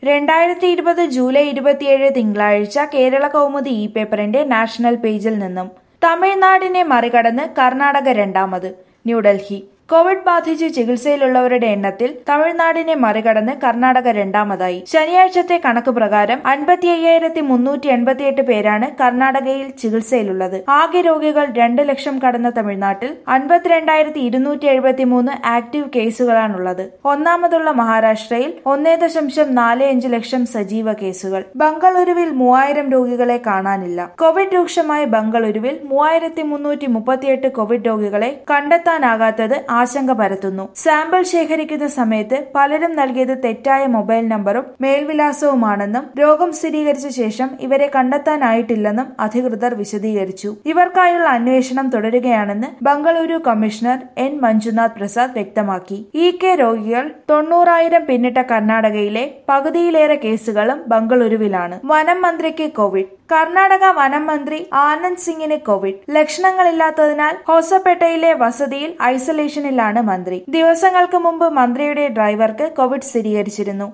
രണ്ടായിരത്തി ഇരുപത് ജൂലൈ ഇരുപത്തിയേഴ് തിങ്കളാഴ്ച കേരള കൗമുദി ഇ പേപ്പറിന്റെ നാഷണൽ പേജിൽ നിന്നും തമിഴ്നാടിനെ മറികടന്ന് കർണാടക രണ്ടാമത് ന്യൂഡൽഹി കോവിഡ് ബാധിച്ച് ചികിത്സയിലുള്ളവരുടെ എണ്ണത്തിൽ തമിഴ്നാടിനെ മറികടന്ന് കർണാടക രണ്ടാമതായി ശനിയാഴ്ചത്തെ കണക്ക് പ്രകാരം അൻപത്തി അയ്യായിരത്തി മുന്നൂറ്റി എൺപത്തിയെട്ട് പേരാണ് കർണാടകയിൽ ചികിത്സയിലുള്ളത് ആകെ രോഗികൾ രണ്ട് ലക്ഷം കടന്ന തമിഴ്നാട്ടിൽ അൻപത്തിരണ്ടായിരത്തി ഇരുന്നൂറ്റി എഴുപത്തി മൂന്ന് ആക്റ്റീവ് കേസുകളാണുള്ളത് ഒന്നാമതുള്ള മഹാരാഷ്ട്രയിൽ ഒന്നേ ദശാംശം നാല് അഞ്ച് ലക്ഷം സജീവ കേസുകൾ ബംഗളൂരുവിൽ മൂവായിരം രോഗികളെ കാണാനില്ല കോവിഡ് രൂക്ഷമായ ബംഗളൂരുവിൽ മൂവായിരത്തി മുന്നൂറ്റി മുപ്പത്തിയെട്ട് കോവിഡ് രോഗികളെ കണ്ടെത്താനാകാത്തത് ആശങ്ക പരത്തുന്നു സാമ്പിൾ ശേഖരിക്കുന്ന സമയത്ത് പലരും നൽകിയത് തെറ്റായ മൊബൈൽ നമ്പറും മേൽവിലാസവുമാണെന്നും രോഗം സ്ഥിരീകരിച്ച ശേഷം ഇവരെ കണ്ടെത്താനായിട്ടില്ലെന്നും അധികൃതർ വിശദീകരിച്ചു ഇവർക്കായുള്ള അന്വേഷണം തുടരുകയാണെന്ന് ബംഗളൂരു കമ്മീഷണർ എൻ മഞ്ജുനാഥ് പ്രസാദ് വ്യക്തമാക്കി ഇ കെ രോഗികൾ തൊണ്ണൂറായിരം പിന്നിട്ട കർണാടകയിലെ പകുതിയിലേറെ കേസുകളും ബംഗളൂരുവിലാണ് വനം മന്ത്രിക്ക് കോവിഡ് കർണാടക വനം മന്ത്രി ആനന്ദ് സിംഗിന് കോവിഡ് ലക്ഷണങ്ങളില്ലാത്തതിനാൽ ഹോസപേട്ടയിലെ വസതിയിൽ ഐസൊലേഷനിലാണ് മന്ത്രി ദിവസങ്ങൾക്ക് മുമ്പ് മന്ത്രിയുടെ ഡ്രൈവർക്ക് കോവിഡ് സ്ഥിരീകരിച്ചിരുന്നു